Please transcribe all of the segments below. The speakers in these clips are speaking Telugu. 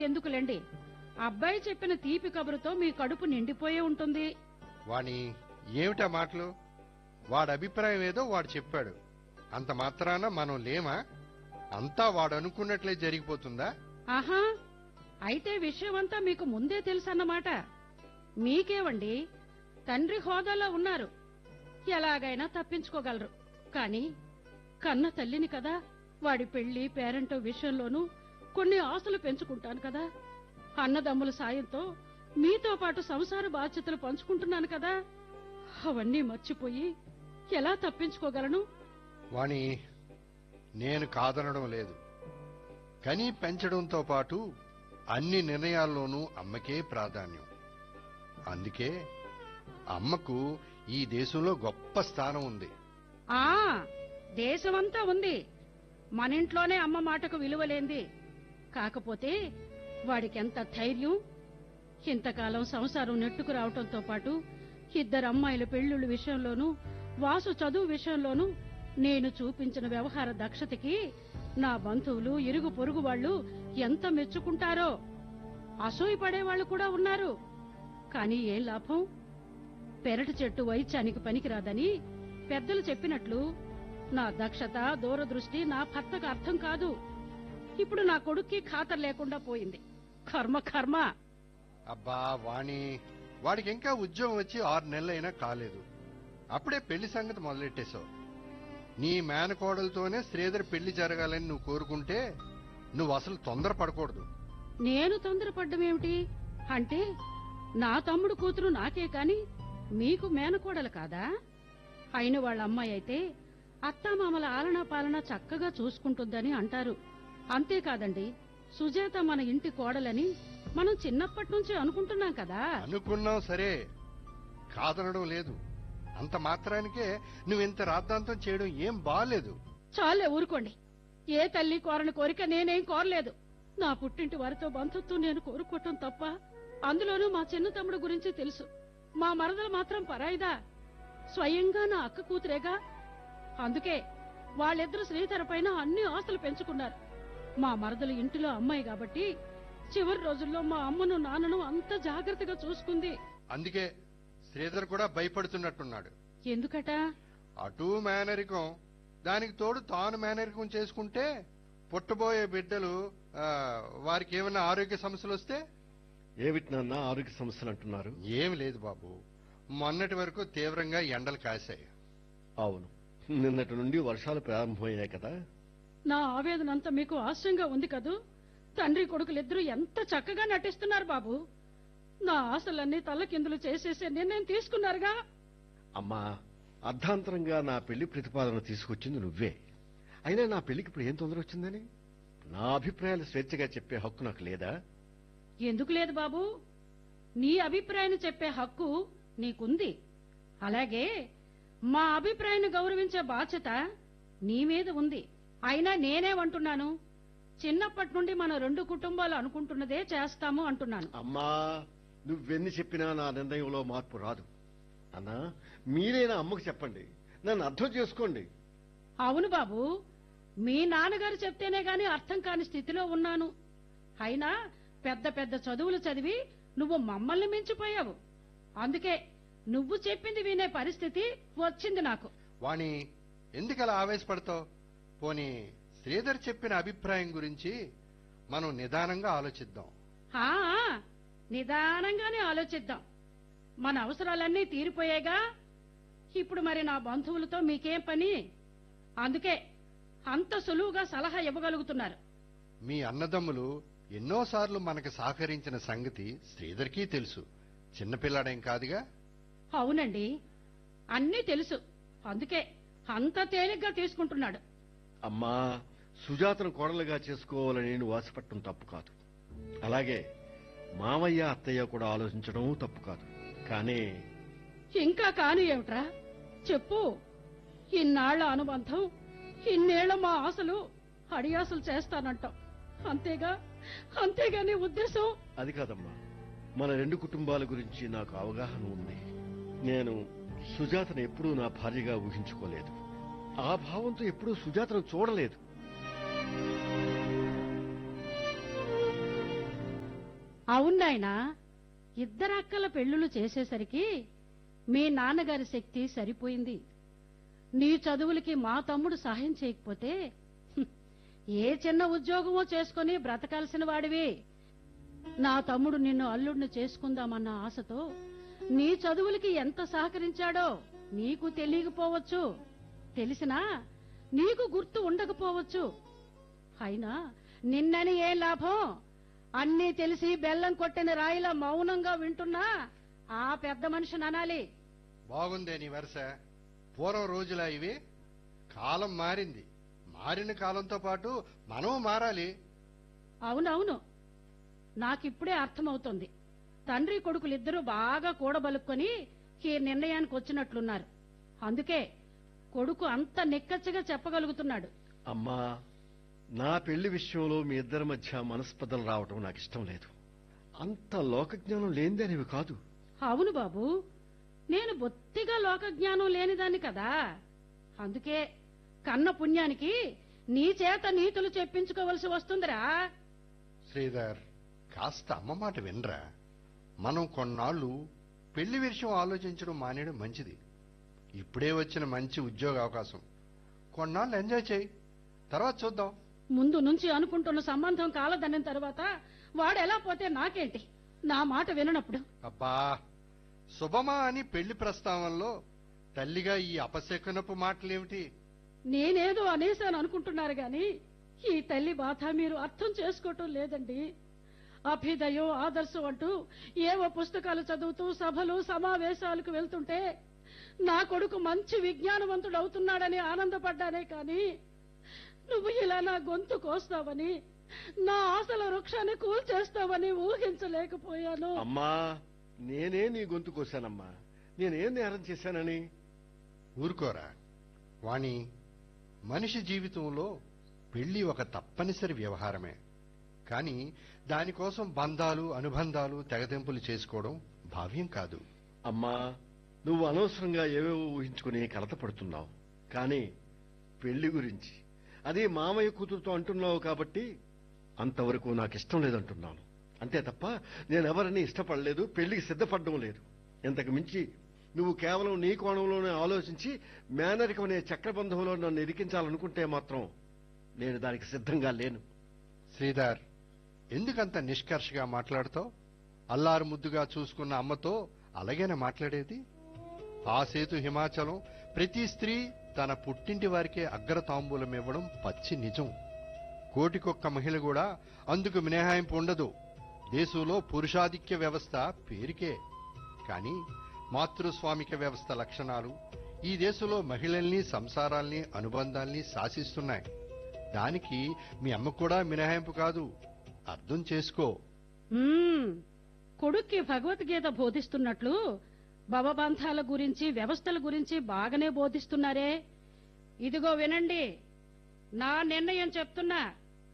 ఎందుకులేండి అబ్బాయి చెప్పిన తీపి కబురుతో మీ కడుపు నిండిపోయే ఉంటుంది వాణి ఏమిటా మాటలు వాడి అభిప్రాయం ఏదో వాడు చెప్పాడు అంత మాత్రాన మనం లేమా అంతా వాడు అనుకున్నట్లే జరిగిపోతుందా ఆహా అయితే విషయమంతా మీకు ముందే తెలుసన్నమాట మీకేవండి తండ్రి హోదాలో ఉన్నారు ఎలాగైనా తప్పించుకోగలరు కాని కన్న తల్లిని కదా వాడి పెళ్లి పేరెంట్ విషయంలోనూ కొన్ని ఆశలు పెంచుకుంటాను కదా అన్నదమ్ముల సాయంతో మీతో పాటు సంసార బాధ్యతలు పంచుకుంటున్నాను కదా అవన్నీ మర్చిపోయి ఎలా తప్పించుకోగలను వాణి నేను కాదనడం లేదు కని పెంచడంతో పాటు అన్ని నిర్ణయాల్లోనూ అమ్మకే ప్రాధాన్యం అందుకే అమ్మకు ఈ దేశంలో గొప్ప స్థానం ఉంది ఆ దేశమంతా ఉంది మన ఇంట్లోనే అమ్మ మాటకు విలువలేంది కాకపోతే వాడికెంత ధైర్యం ఇంతకాలం సంసారం నెట్టుకు రావటంతో పాటు ఇద్దరు అమ్మాయిల పెళ్లిళ్ళ విషయంలోనూ వాసు చదువు విషయంలోనూ నేను చూపించిన వ్యవహార దక్షతకి నా బంధువులు ఇరుగు పొరుగు వాళ్ళు ఎంత మెచ్చుకుంటారో అసూయ పడేవాళ్లు కూడా ఉన్నారు కానీ ఏం లాభం పెరటి చెట్టు వైద్యానికి పనికిరాదని పెద్దలు చెప్పినట్లు నా దక్షత దూరదృష్టి నా భర్తకు అర్థం కాదు ఇప్పుడు నా కొడుక్కి ఖాతరు లేకుండా పోయింది కర్మ కర్మ అబ్బా వాణి వాడికి ఇంకా ఉద్యోగం వచ్చి ఆరు నెలలైనా కాలేదు అప్పుడే పెళ్లి సంగతి మొదలెట్టేశావు నీ మేనకోడలతోనే శ్రీధర్ పెళ్లి జరగాలని నువ్వు కోరుకుంటే నువ్వు అసలు తొందర పడకూడదు నేను తొందరపడ్డమేమిటి అంటే నా తమ్ముడు కూతురు నాకే కాని మీకు మేనకోడలు కాదా అయిన వాళ్ళ అమ్మాయి అయితే అత్తామామల ఆలన పాలన చక్కగా చూసుకుంటుందని అంటారు అంతేకాదండి సుజాత మన ఇంటి కోడలని మనం చిన్నప్పటి నుంచి అనుకుంటున్నాం కదా అనుకున్నావు సరే కాదనడం లేదు అంత మాత్రానికే నువ్వింత రాద్ధాంతం చేయడం ఏం బాలేదు చాలే ఊరుకోండి ఏ తల్లి కోరని కోరిక నేనేం కోరలేదు నా పుట్టింటి వారితో బంధుత్వం నేను కోరుకోవటం తప్ప అందులోనూ మా చిన్న తమ్ముడు గురించి తెలుసు మా మరదలు మాత్రం పరాయిదా స్వయంగా నా అక్క కూతురేగా అందుకే వాళ్ళిద్దరు శ్రీధర పైన అన్ని ఆస్తులు పెంచుకున్నారు మా మరదలు ఇంటిలో అమ్మాయి కాబట్టి చివరి రోజుల్లో మా అమ్మను నాన్నను అంత జాగ్రత్తగా చూసుకుంది అందుకే శ్రీధర్ కూడా భయపడుతున్నట్టున్నాడు ఎందుకట అటు మేనరికం దానికి తోడు తాను మేనరికం చేసుకుంటే పుట్టబోయే బిడ్డలు ఆ, వారికి ఏమైనా ఆరోగ్య సమస్యలు వస్తే ఏమిటి నాన్న ఆరోగ్య సమస్యలు అంటున్నారు ఏం లేదు బాబు మొన్నటి వరకు తీవ్రంగా ఎండలు కాశాయి అవును నిన్నటి నుండి వర్షాలు ప్రారంభమయ్యాయి కదా నా ఆవేదన అంతా మీకు ఆశ్చర్యంగా ఉంది కదూ తండ్రి కొడుకులిద్దరూ ఎంత చక్కగా నటిస్తున్నారు బాబు నా ఆశలన్నీ తల్లకిందులు చేసేసే నిర్ణయం తీసుకున్నారుగా అమ్మా అర్ధాంతరంగా నా పెళ్లి ప్రతిపాదన తీసుకొచ్చింది నువ్వే అయినా నా పెళ్లికి ఇప్పుడు ఏం తొందర వచ్చిందని నా అభిప్రాయాలు స్వేచ్ఛగా చెప్పే హక్కు నాకు లేదా ఎందుకు లేదు బాబు నీ అభిప్రాయాన్ని చెప్పే హక్కు నీకుంది అలాగే మా అభిప్రాయాన్ని గౌరవించే బాధ్యత నీ మీద ఉంది అయినా నేనేమంటున్నాను చిన్నప్పటి నుండి మన రెండు కుటుంబాలు అనుకుంటున్నదే చేస్తాము అంటున్నాను అమ్మా నువ్వెన్ని చెప్పినా నా నిర్ణయంలో మార్పు రాదు అన్నా మీరే నా అమ్మకు చెప్పండి నన్ను అర్థం చేసుకోండి అవును బాబు మీ నాన్నగారు చెప్తేనే గాని అర్థం కాని స్థితిలో ఉన్నాను అయినా పెద్ద పెద్ద చదువులు చదివి నువ్వు మమ్మల్ని మించిపోయావు అందుకే నువ్వు చెప్పింది వినే పరిస్థితి వచ్చింది నాకు వాణి ఎందుకలా ఆవేశపడతావు పోనీ శ్రీధర్ చెప్పిన అభిప్రాయం గురించి మనం నిదానంగా ఆలోచిద్దాం ఆ నిదానంగానే ఆలోచిద్దాం మన అవసరాలన్నీ తీరిపోయాగా ఇప్పుడు మరి నా బంధువులతో మీకేం పని అందుకే అంత సులువుగా సలహా ఇవ్వగలుగుతున్నారు మీ అన్నదమ్ములు ఎన్నోసార్లు మనకు సహకరించిన సంగతి శ్రీధర్కి తెలుసు చిన్నపిల్లాడేం కాదుగా అవునండి అన్నీ తెలుసు అందుకే అంత తేలిగ్గా తీసుకుంటున్నాడు అమ్మా సుజాతను కోడలుగా చేసుకోవాలని నేను వాసిపట్టడం తప్పు కాదు అలాగే మామయ్య అత్తయ్య కూడా ఆలోచించడం తప్పు కాదు కానీ ఇంకా కాను ఏమిట్రా చెప్పు ఇన్నాళ్ల అనుబంధం ఇన్నేళ్ల మా ఆశలు అడియాసలు చేస్తానంటాం అంతేగా అంతేగాని ఉద్దేశం అది కాదమ్మా మన రెండు కుటుంబాల గురించి నాకు అవగాహన ఉంది నేను సుజాతను ఎప్పుడూ నా భార్యగా ఊహించుకోలేదు ఆ భావంతో ఎప్పుడూ సుజాతను చూడలేదు అవునాయనా ఇద్దరు అక్కల పెళ్ళిళ్ళు చేసేసరికి మీ నాన్నగారి శక్తి సరిపోయింది నీ చదువులకి మా తమ్ముడు సహాయం చేయకపోతే హ్మ్, ఏ చిన్న ఉద్యోగమో చేసుకుని బ్రతకాల్సిన వాడివి నా తమ్ముడు నిన్ను అల్లుడిని చేసుకుందామన్న ఆశతో నీ చదువులకి ఎంత సహకరించాడో నీకు తెలియకపోవచ్చు తెలిసినా నీకు గుర్తు ఉండకపోవచ్చు అయినా నిన్నని ఏ లాభం అన్నీ తెలిసి బెల్లం కొట్టిన రాయిలా మౌనంగా వింటున్నా ఆ పెద్ద మనిషిని అనాలి బాగుందే నీ వరుస పూర్వం రోజులా ఇవి కాలం మారింది మారిన కాలంతో పాటు మనం మారాలి అవునవును నాకిప్పుడే అర్థమవుతోంది తండ్రి కొడుకులిద్దరూ బాగా కూడబలుక్కొని ఈ నిర్ణయానికి వచ్చినట్లున్నారు అందుకే కొడుకు అంత నిక్కచ్చగా చెప్పగలుగుతున్నాడు అమ్మా నా పెళ్లి విషయంలో మీ ఇద్దరి మధ్య మనస్పర్ధలు రావటం నాకు ఇష్టం లేదు అంత లోకజ్ఞానం లేనిదనేవి కాదు అవును బాబు నేను బొత్తిగా లోకజ్ఞానం లేనిదాన్ని కదా అందుకే కన్న పుణ్యానికి నీ చేత నీతులు చెప్పించుకోవలసి వస్తుందిరా శ్రీధర్ కాస్త అమ్మ మాట వినరా మనం కొన్నాళ్ళు పెళ్లి విషయం ఆలోచించడం మానేయడం మంచిది ఇప్పుడే వచ్చిన మంచి ఉద్యోగ అవకాశం కొన్నాళ్ళు ఎంజాయ్ చేయి తర్వాత చూద్దాం ముందు నుంచి అనుకుంటున్న సంబంధం కాలదన్న తర్వాత వాడు ఎలా పోతే నాకేంటి నా మాట విననప్పుడు అబ్బా శుభమా అని పెళ్లి ప్రస్తావనలో తల్లిగా ఈ అపశకునపు మాటలేమిటి నేనేదో అనేసాను అనుకుంటున్నారు గాని ఈ తల్లి బాధ మీరు అర్థం చేసుకోవటం లేదండి అభ్యుదయం ఆదర్శం అంటూ ఏవో పుస్తకాలు చదువుతూ సభలు సమావేశాలకు వెళ్తుంటే నా కొడుకు మంచి విజ్ఞానవంతుడు అవుతున్నాడని ఆనందపడ్డానే కాని నువ్వు ఇలా నా గొంతు కోస్తావని నా ఆశల వృక్షాన్ని కూల్చేస్తావని ఊహించలేకపోయాను అమ్మా నేనే నీ గొంతు కోశానమ్మా నేనేం నేరం చేశానని ఊరుకోరా వాణి మనిషి జీవితంలో పెళ్లి ఒక తప్పనిసరి వ్యవహారమే కానీ దానికోసం బంధాలు అనుబంధాలు తెగదెంపులు చేసుకోవడం భావ్యం కాదు అమ్మా నువ్వు అనవసరంగా ఏవేవో ఊహించుకుని కలత పడుతున్నావు కానీ పెళ్లి గురించి అదే మామయ్య కూతురుతో అంటున్నావు కాబట్టి అంతవరకు నాకు ఇష్టం లేదంటున్నాను అంతే తప్ప నేనెవరిని ఇష్టపడలేదు పెళ్లికి సిద్ధపడడం లేదు ఇంతకు మించి నువ్వు కేవలం నీ కోణంలోనే ఆలోచించి మేనరికం అనే చక్రబంధంలో నన్ను ఇరికించాలనుకుంటే మాత్రం నేను దానికి సిద్ధంగా లేను శ్రీధర్ ఎందుకంత నిష్కర్షగా మాట్లాడుతావు అల్లారు ముద్దుగా చూసుకున్న అమ్మతో అలాగేనా మాట్లాడేది ఆ సేతు హిమాచలం ప్రతి స్త్రీ తన పుట్టింటి వారికే అగ్ర తాంబూలం ఇవ్వడం పచ్చి నిజం కోటికొక్క మహిళ కూడా అందుకు మినహాయింపు ఉండదు దేశంలో పురుషాధిక్య వ్యవస్థ పేరుకే కానీ మాతృస్వామిక వ్యవస్థ లక్షణాలు ఈ దేశంలో మహిళల్ని సంసారాల్ని అనుబంధాల్ని శాసిస్తున్నాయి దానికి మీ అమ్మ కూడా మినహాయింపు కాదు అర్థం చేసుకో మ్మ్. కొడుక్కి భగవద్గీత బోధిస్తున్నట్లు భవబంధాల గురించి వ్యవస్థల గురించి బాగానే బోధిస్తున్నారే ఇదిగో వినండి నా నిర్ణయం చెప్తున్నా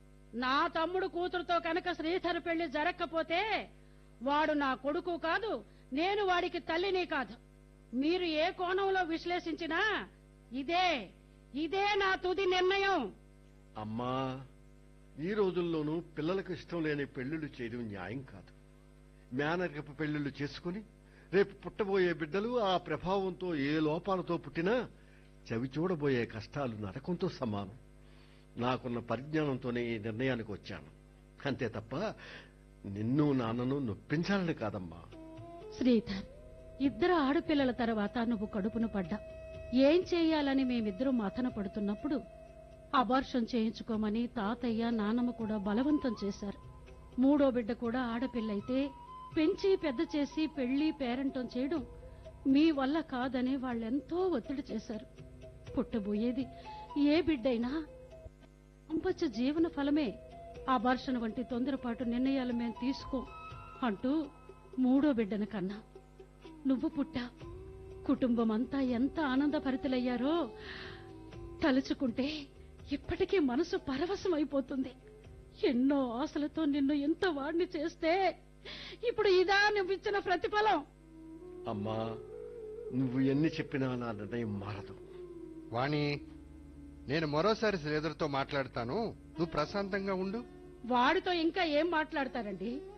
నా తమ్ముడు కూతురుతో కనుక శ్రీధర్ పెళ్లి జరగకపోతే వాడు నా కొడుకు కాదు నేను వాడికి తల్లిని కాదు మీరు ఏ కోణంలో విశ్లేషించినా ఇదే ఇదే నా తుది నిర్ణయం అమ్మా ఈ రోజుల్లోనూ పిల్లలకు ఇష్టం లేని పెళ్లిళ్లు చేయడం న్యాయం కాదు మేనరికపు పెళ్లిళ్లు చేసుకుని రేపు పుట్టబోయే బిడ్డలు ఆ ప్రభావంతో ఏ లోపాలతో పుట్టినా చవి చూడబోయే కష్టాలు నరకంతో సమానం నాకున్న పరిజ్ఞానంతోనే ఈ నిర్ణయానికి వచ్చాను అంతే తప్ప నిన్ను నాన్నను నొప్పించాలని కాదమ్మా శ్రీధర్ ఇద్దరు ఆడపిల్లల తర్వాత నువ్వు కడుపును పడ్డా ఏం చెయ్యాలని మేమిద్దరం మథన పడుతున్నప్పుడు అబార్షన్ చేయించుకోమని తాతయ్య నానమ్మ కూడా బలవంతం చేశారు మూడో బిడ్డ కూడా ఆడపిల్లయితే పెంచి పెద్ద చేసి పెళ్లి పేరంటం చేయడం మీ వల్ల కాదని వాళ్ళెంతో ఒత్తిడి చేశారు పుట్టబోయేది ఏ బిడ్డైనా అంపచ్చ జీవన ఫలమే అబార్షన్ వంటి తొందరపాటు నిర్ణయాలు మేం తీసుకో అంటూ మూడో బిడ్డను కన్నా నువ్వు పుట్టా కుటుంబం అంతా ఎంత ఆనందభరితులయ్యారో తలుచుకుంటే ఇప్పటికీ మనసు పరవశం అయిపోతుంది ఎన్నో ఆశలతో నిన్ను ఎంత వాడిని చేస్తే ఇప్పుడు ఇదా నువ్విచ్చిన ప్రతిఫలం అమ్మా నువ్వు ఎన్ని చెప్పినా నా నిర్ణయం మారదు వాణి నేను మరోసారి శ్రీధర్తో మాట్లాడతాను నువ్వు ప్రశాంతంగా ఉండు వాడితో ఇంకా ఏం మాట్లాడతారండి